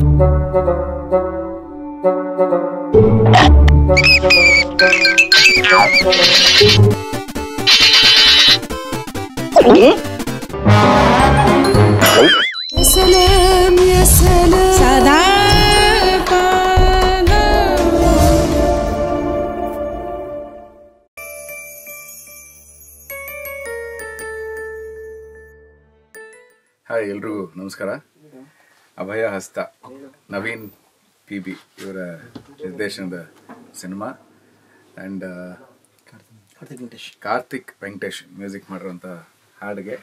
يا سلام يا سلام سلام hi ಎಲ್ರಿಗೂ ನಮಸ್ಕಾರ ಅಭಯ ಹಸ್ತ ನವೀನ್ ಪಿ ಬಿ ಇವರ ನಿರ್ದೇಶನದ ಸಿನಿಮಾ ಆ್ಯಂಡ್ ಕಾರ್ತಿಕ್ ವೆಂಕಟೇಶ್ ಮ್ಯೂಸಿಕ್ ಮಾಡಿರುವಂಥ ಹಾಡಿಗೆ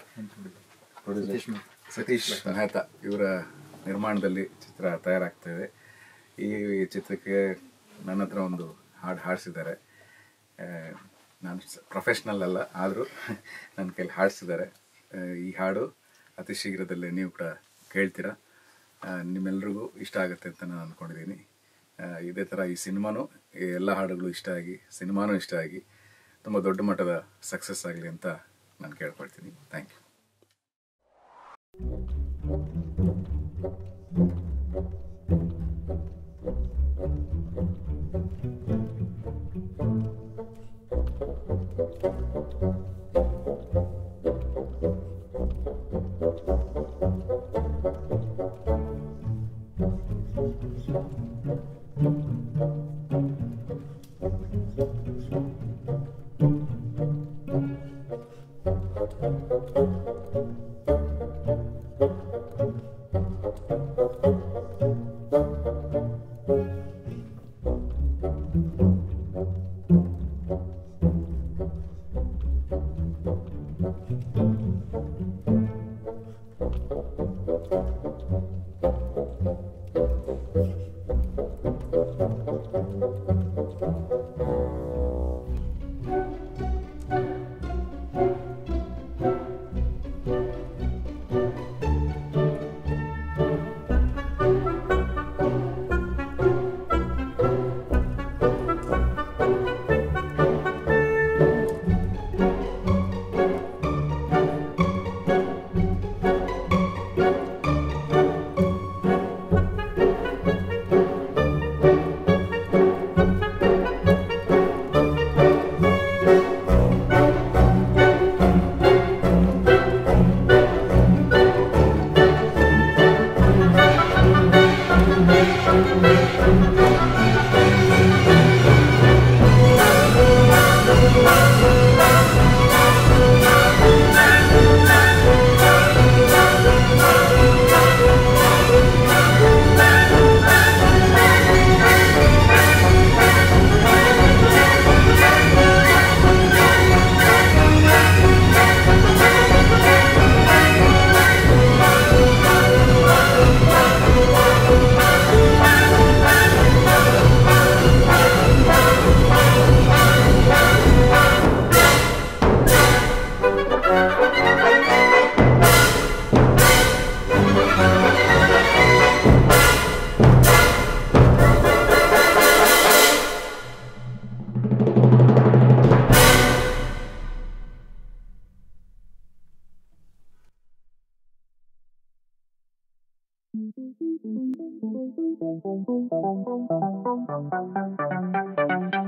ಸತೀಶ್ ಮೆಹ್ತಾ ಇವರ ನಿರ್ಮಾಣದಲ್ಲಿ ಚಿತ್ರ ತಯಾರಾಗ್ತಾ ಇದೆ ಈ ಚಿತ್ರಕ್ಕೆ ನನ್ನ ಹತ್ರ ಒಂದು ಹಾಡು ಹಾಡಿಸಿದ್ದಾರೆ ಆ, ನಾನು ಪ್ರೊಫೆಷ್ನಲ್ ಅಲ್ಲ ಆದರೂ ನನ್ನ ಕೈಲಿ ಹಾಡಿಸಿದ್ದಾರೆ ಆ, ಈ ಹಾಡು ಅತಿ ಶೀಘ್ರದಲ್ಲೇ ನೀವು ಕೂಡ ಕೇಳ್ತೀರಾ ಆ, ನಿಮ್ಮೆಲ್ರಿಗೂ ಇಷ್ಟ ಆಗುತ್ತೆ ಅಂತ ನಾನು ಅಂದ್ಕೊಂಡಿದ್ದೀನಿ ಆ, ಇದೇ ಥರ ಈ ಸಿನಿಮಾನು ಈ ಎಲ್ಲ ಹಾಡುಗಳು ಇಷ್ಟ ಆಗಿ ಸಿನಿಮಾನೂ ಇಷ್ಟ ಆಗಿ ತುಂಬ ದೊಡ್ಡ ಮಟ್ಟದ ಸಕ್ಸಸ್ ಆಗಲಿ ಅಂತ ನಾನು ಕೇಳ್ಕೊಳ್ತೀನಿ ಥ್ಯಾಂಕ್ ಯು Thank you.